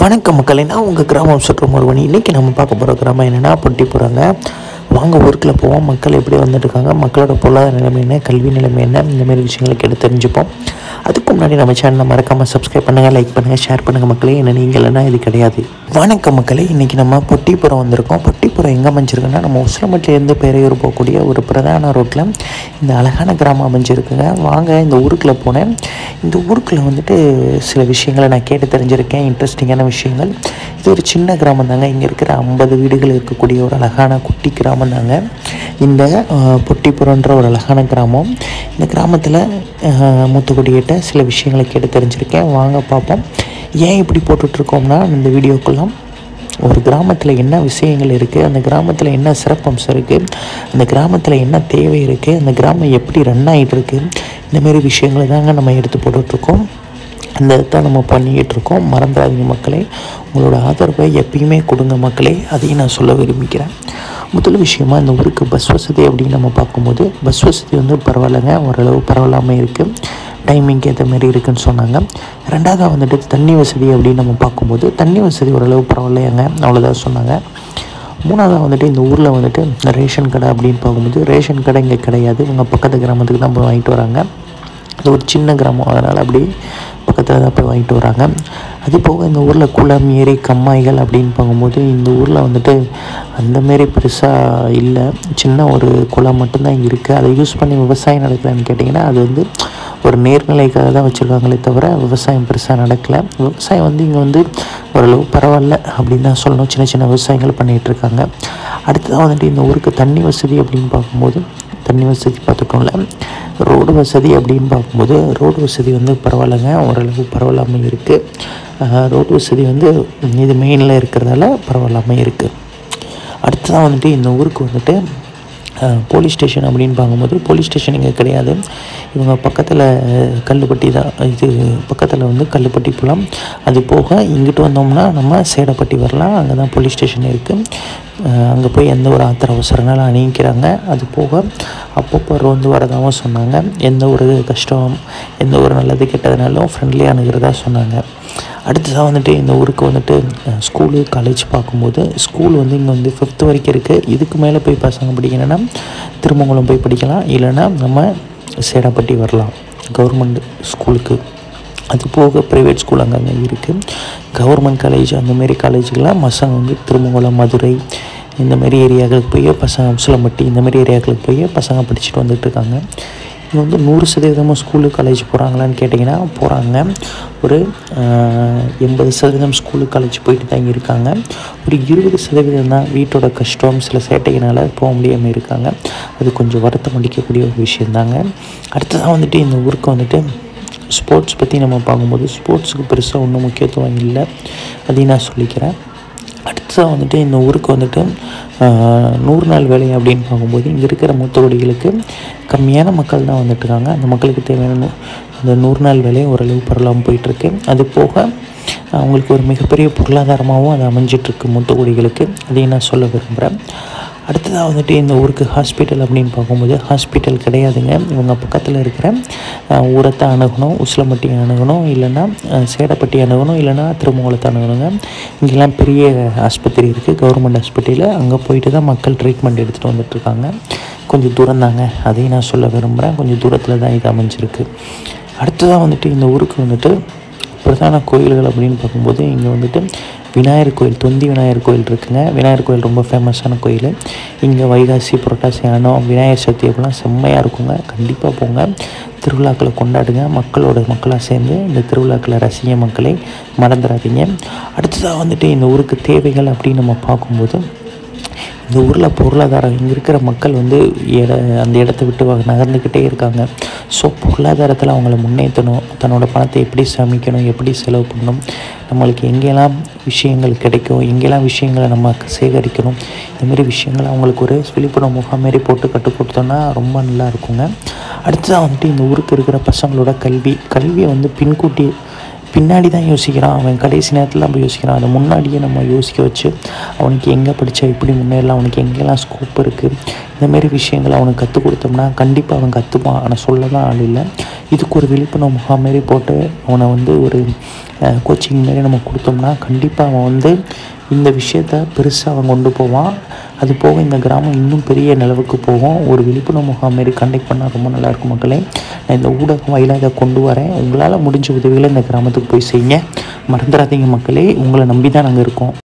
வணக்கம் மக்களே நான் உங்கள் கிராமம் சுற்றும் ஒருவன் இன்றைக்கி நம்ம பார்க்க போகிற கிராமம் என்னென்னா பொட்டி போகிறாங்க வாங்க ஊருக்குள்ள போவோம் மக்கள் எப்படி வந்துட்டு இருக்காங்க மக்களோட பொருளாதார நிலைமை என்ன கல்வி நிலைமை என்ன இந்த மாதிரி விஷயங்களை கேட்டு தெரிஞ்சுப்போம் அதுக்கு முன்னாடி நம்ம சேனலை மறக்காமல் சப்ஸ்கிரைப் பண்ணுங்கள் லைக் பண்ணுங்கள் ஷேர் பண்ணுங்கள் மக்களே என்ன நீங்கள் இல்லைன்னா இது கிடையாது வணக்கம் மக்களே இன்றைக்கி நம்ம பொட்டிப்புறம் வந்திருக்கோம் பொட்டிப்புறம் எங்கே அமைஞ்சிருக்குன்னா நம்ம உசிலம்பட்டிலேருந்து பேரையூர் போகக்கூடிய ஒரு பிரதான ரோட்டில் இந்த அழகான கிராமம் அமைஞ்சிருக்குங்க வாங்க இந்த ஊருக்குள்ளே போனேன் இந்த ஊருக்குள்ளே வந்துட்டு சில விஷயங்களை நான் கேட்டு தெரிஞ்சிருக்கேன் இன்ட்ரெஸ்டிங்கான விஷயங்கள் இது ஒரு சின்ன கிராமம் தாங்க இங்கே இருக்கிற ஐம்பது வீடுகள் இருக்கக்கூடிய ஒரு அழகான குட்டி கிராமம் தாங்க இந்த அஹ், பொட்டிப்புறன்ற ஒரு அழகான கிராமம் இந்த கிராமத்தில் மூத்துக்குடியிட்ட சில விஷயங்களை கேட்டு தெரிஞ்சிருக்கேன் வாங்க பார்ப்போம் ஏன் இப்படி போட்டுட்ருக்கோம்னா இந்த வீடியோக்கெல்லாம் ஒரு கிராமத்தில் என்ன விஷயங்கள் இருக்குது அந்த கிராமத்தில் என்ன சிறப்பம்சம் இருக்குது அந்த கிராமத்தில் என்ன தேவை இருக்குது அந்த கிராமம் எப்படி ரன் ஆகிட்டு இருக்கு இந்த மாதிரி விஷயங்களை தாங்க நம்ம எடுத்து போட்டுட்ருக்கோம் அந்த தான் நம்ம பண்ணிக்கிட்டு இருக்கோம் மறந்துடாதீங்க மக்களே உங்களோட ஆதரவை எப்பயுமே கொடுங்க மக்களே அதையும் நான் சொல்ல விரும்பிக்கிறேன் முதல் விஷயமா இந்த ஊருக்கு பஸ் வசதி அப்படின்னு நம்ம பார்க்கும்போது பஸ் வசதி வந்து பரவாயில்லைங்க ஓரளவு பரவாயில்லாமல் இருக்குது டைமிங்க்கு ஏற்ற மாதிரி இருக்குன்னு சொன்னாங்க ரெண்டாவது வந்துட்டு தண்ணி வசதி அப்படின்னு நம்ம பார்க்கும்போது தண்ணி வசதி ஓரளவு பரவாயில்லையாங்க அவ்வளோதான் சொன்னாங்க மூணாவது வந்துட்டு இந்த ஊரில் வந்துட்டு இந்த ரேஷன் கடை அப்படின்னு பார்க்கும்போது ரேஷன் கடை இங்கே கிடையாது இவங்க பக்கத்து கிராமத்துக்கு தான் போய் வாங்கிட்டு வராங்க அது ஒரு சின்ன கிராமம் அதனால் அப்படி பக்கத்தில் தான் போய் வாங்கிட்டு வராங்க அது போக இந்த ஊரில் குளம் ஏரி கம்மாய்கள் அப்படின்னு பார்க்கும்போது இந்த ஊரில் வந்துட்டு அந்த மாரி பெருசாக இல்லை சின்ன ஒரு குளம் மட்டும்தான் இருக்குது அதை யூஸ் பண்ணி விவசாயம் நடக்கலான்னு கேட்டிங்கன்னா அது வந்து ஒரு நேர்நிலைக்காக தான் வச்சுருக்காங்களே தவிர விவசாயம் பெருசாக நடக்கலை விவசாயம் வந்து இங்கே வந்து ஓரளவு பரவாயில்ல அப்படின்னு தான் சொல்லணும் சின்ன சின்ன விவசாயங்கள் பண்ணிகிட்டு இருக்காங்க அடுத்ததாக வந்துட்டு இந்த ஊருக்கு தண்ணி வசதி அப்படின்னு பார்க்கும்போது தண்ணி வசதி பார்த்துட்டோம்ல ரோடு வசதி அப்படின்னு பார்க்கும்போது ரோடு வசதி வந்து பரவாயில்லைங்க ஓரளவு பரவாயில்லாமல் இருக்குது ரோடு வசதி வந்து இது மெயினில் இருக்கிறதால பரவாயில்லாமல் இருக்குது அடுத்ததாக வந்துட்டு இந்த ஊருக்கு வந்துட்டு போலீஸ் ஸ்டேஷன் அப்படின்னு பார்க்கும்போது போலீஸ் ஸ்டேஷன் இங்கே கிடையாது இவங்க பக்கத்தில் கல்லுப்பட்டி தான் இது பக்கத்தில் வந்து கல்லுப்பட்டி போகலாம் அது போக இங்கிட்டு வந்தோம்னா நம்ம சேடப்பட்டி வரலாம் அங்கே தான் போலீஸ் ஸ்டேஷன் இருக்குது அங்கே போய் எந்த ஒரு ஆத்திர அவசரனாலும் அணிவிக்கிறாங்க அது போக அப்பப்போ ரோந்து வரதாகவும் சொன்னாங்க எந்த ஒரு கஷ்டம் எந்த ஒரு நல்லது கெட்டதுனாலும் ஃப்ரெண்ட்லியாக அணுகிறதா சொன்னாங்க அடுத்ததாக வந்துட்டு இந்த ஊருக்கு வந்துட்டு அஹ், ஸ்கூலு காலேஜ் பார்க்கும்போது ஸ்கூல் வந்து இங்கே வந்து ஃபிஃப்த் வரைக்கும் இருக்குது இதுக்கு மேலே போய் பசங்க படிக்கணும்னா திருமங்கலம் போய் படிக்கலாம் இல்லைன்னா நம்ம சேடாப்பட்டி வரலாம் கவர்மெண்ட் ஸ்கூலுக்கு அது போக ப்ரைவேட் ஸ்கூல் அங்கங்கே இருக்குது கவர்மெண்ட் காலேஜ் அந்தமாரி காலேஜுக்கெலாம் பசங்க வந்து திருமங்கலம் மதுரை இந்த மாதிரி ஏரியாக்களுக்கு போய் பசங்க உசிலம்பட்டி இந்த மாதிரி ஏரியாக்களுக்கு போய் பசங்க படிச்சுட்டு வந்துட்டு இருக்காங்க இங்கே வந்து நூறு சதவீதமாக ஸ்கூலு காலேஜ் போகிறாங்களான்னு கேட்டிங்கன்னா போகிறாங்க ஒரு ஆஹ், எண்பது சதவீதம் ஸ்கூலு காலேஜ் போயிட்டு தான் இருக்காங்க ஒரு இருபது சதவீதம் தான் வீட்டோட கஷ்டம் சில சேட்டையினால் போக முடியாமல் இருக்காங்க அது கொஞ்சம் வருத்தம் அளிக்கக்கூடிய ஒரு விஷயந்தாங்க அடுத்ததாக வந்துட்டு இந்த ஊருக்கு வந்துட்டு ஸ்போர்ட்ஸ் பற்றி நம்ம பார்க்கும்போது ஸ்போர்ட்ஸுக்கு பெருசாக ஒன்றும் முக்கியத்துவம் இல்லை அதையும் நான் சொல்லிக்கிறேன் அடுத்ததாக வந்துட்டு இந்த ஊருக்கு வந்துட்டு ஆஹ், நூறு நாள் வேலை அப்படின்னு பார்க்கும்போது இங்கே இருக்கிற மூத்தகுடிகளுக்கு கம்மியான மக்கள் தான் வந்துட்டு இருக்காங்க அந்த மக்களுக்கு தேவையான நூ- அந்த நூறு நாள் வேலை ஓரளவு பரவலாமல் போயிட்டுருக்கு அது போக அவங்களுக்கு ஒரு மிகப்பெரிய பொருளாதாரமாகவும் அது அமைஞ்சிட்ருக்கு மூத்தகுடிகளுக்கு அதையும் நான் சொல்ல விரும்புகிறேன் அடுத்ததாக வந்துட்டு இந்த ஊருக்கு ஹாஸ்பிட்டல் அப்படின்னு பார்க்கும்போது ஹாஸ்பிட்டல் கிடையாதுங்க இவங்க பக்கத்தில் இருக்கிற அஹ், ஊரத்தை அணுகணும் உசிலம்பட்டி அணுகணும் இல்லைன்னா அஹ், சேடப்பட்டி அணுகணும் இல்லைன்னா திருமங்கலத்தை அணுகணுங்க இங்கெல்லாம் பெரிய ஆஸ்பத்திரி இருக்குது கவர்மெண்ட் ஹாஸ்பிட்டலில் அங்கே போயிட்டு தான் மக்கள் ட்ரீட்மெண்ட் எடுத்துகிட்டு வந்துட்டுருக்காங்க கொஞ்சம் தூரம் தாங்க அதையும் நான் சொல்ல விரும்புகிறேன் கொஞ்சம் தூரத்தில் தான் இது அமைஞ்சிருக்கு அடுத்ததாக வந்துட்டு இந்த ஊருக்கு வந்துட்டு பிரதான கோயில்கள் அப்படின்னு பார்க்கும்போது இங்கே வந்துட்டு விநாயகர் கோயில் தொந்தி விநாயகர் கோயில் இருக்குங்க விநாயகர் கோயில் ரொம்ப ஃபேமஸான கோயில் இங்கே வைகாசி புரட்டாசி ஆனம் விநாயகர் சதுர்த்தி அப்படிலாம் செம்மையாக இருக்குங்க கண்டிப்பாக போங்க திருவிழாக்களை கொண்டாடுங்க மக்களோட மக்களாக சேர்ந்து இந்த திருவிழாக்களை ரசிங்க மக்களை மறந்துடாதீங்க அடுத்ததாக வந்துட்டு இந்த ஊருக்கு தேவைகள் அப்படின்னு நம்ம பார்க்கும்போது இந்த ஊரில் பொருளாதாரம் இங்கே இருக்கிற மக்கள் வந்து இட அந்த இடத்த விட்டு வ- நகர்ந்துக்கிட்டே இருக்காங்க ஸோ பொருளாதாரத்தில் அவங்கள முன்னேற்றணும் தன்னோட பணத்தை எப்படி சமைக்கணும் எப்படி செலவு பண்ணணும் நம்மளுக்கு எங்கெல்லாம் விஷயங்கள் கிடைக்கும் எங்கெல்லாம் விஷயங்களை நம்ம சேகரிக்கணும் இந்த மாதிரி விஷயங்கள் அவங்களுக்கு ஒரு விழிப்புணர்வு முகாம் மாரி போட்டு கற்றுக் கொடுத்தோன்னா ரொம்ப நல்லா இருக்குங்க அடுத்ததாக வந்துட்டு இந்த ஊருக்கு இருக்கிற பசங்களோட கல்வி கல்வியை வந்து பின்கூட்டி பின்னாடி தான் யோசிக்கிறான் அவன் கடைசி நேரத்தில் நம்ம யோசிக்கிறான் அதை முன்னாடியே நம்ம யோசிக்க வச்சு அவனுக்கு எங்கே படித்தா எப்படி முன்னேறலாம் அவனுக்கு எங்கெல்லாம் ஸ்கோப் இருக்குது இந்த மாதிரி விஷயங்களை அவனுக்கு கற்றுக் கொடுத்தோம்னா கண்டிப்பாக அவன் கற்றுப்பான் ஆனால் சொல்ல தான் ஆள் இல்லை இதுக்கு ஒரு விழிப்புணர்வு முகாம் மாரி போட்டு அவனை வந்து ஒரு கோச்சிங் மாரி நம்ம கொடுத்தோம்னா கண்டிப்பாக அவன் வந்து இந்த விஷயத்த பெருசாக அவன் கொண்டு போவான் அது போக இந்த கிராமம் இன்னும் பெரிய நிலவுக்கு போகும் ஒரு விழிப்புணர்வு முகாம் மாரி கண்டக்ட் பண்ணால் ரொம்ப நல்லாயிருக்கும் மக்களே நான் இந்த ஊடகம் வாயிலாக இதை கொண்டு வரேன் உங்களால் முடிஞ்ச உதவிகளை இந்த கிராமத்துக்கு போய் செய்யுங்க மறந்துடாதீங்க மக்களே உங்களை நம்பி தான் நாங்கள் இருக்கோம்